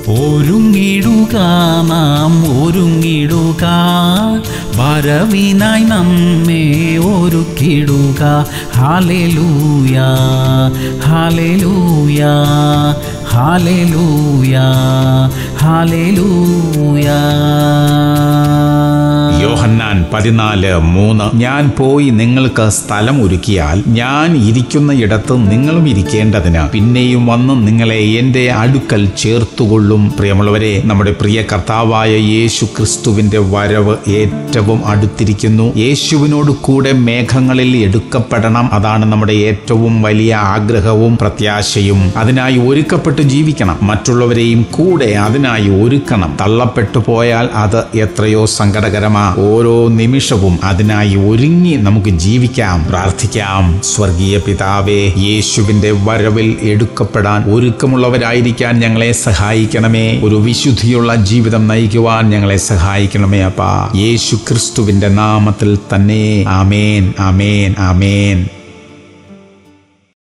ഒരുങ്ങിടുക നാം ഒരുങ്ങിടുക വരവിനായി നമ്മെ ഒരുക്കിടുക hallelujah hallelujah hallelujah hallelujah Yohannan പതിനാല് മൂന്ന് ഞാൻ പോയി നിങ്ങൾക്ക് സ്ഥലം ഒരുക്കിയാൽ ഞാൻ ഇരിക്കുന്ന ഇടത്ത് നിങ്ങളും ഇരിക്കേണ്ടതിന് പിന്നെയും വന്ന് നിങ്ങളെ എന്റെ അടുക്കൽ ചേർത്തുകൊള്ളും പ്രിയമുള്ളവരെ നമ്മുടെ പ്രിയ കർത്താവായ യേശു ക്രിസ്തുവിന്റെ വരവ് ഏറ്റവും അടുത്തിരിക്കുന്നു യേശുവിനോട് കൂടെ മേഘങ്ങളിൽ എടുക്കപ്പെടണം അതാണ് നമ്മുടെ ഏറ്റവും വലിയ ആഗ്രഹവും പ്രത്യാശയും അതിനായി ഒരുക്കപ്പെട്ട് ജീവിക്കണം മറ്റുള്ളവരെയും കൂടെ അതിനായി ഒരുക്കണം തള്ളപ്പെട്ടു പോയാൽ അത് എത്രയോ സങ്കടകരമാ ഓരോ നിമിഷവും അതിനായി ഒരുങ്ങി നമുക്ക് ജീവിക്കാം പ്രാർത്ഥിക്കാം സ്വർഗീയ പിതാവേ യേശുവിന്റെ വരവിൽ എടുക്കപ്പെടാൻ ഒരുക്കമുള്ളവരായിരിക്കാൻ ഞങ്ങളെ സഹായിക്കണമേ ഒരു വിശുദ്ധിയുള്ള ജീവിതം നയിക്കുവാൻ ഞങ്ങളെ സഹായിക്കണമേ അപ്പാ യേശു ക്രിസ്തുവിന്റെ നാമത്തിൽ തന്നെ ആമേൻ ആമേൻ ആമേൻ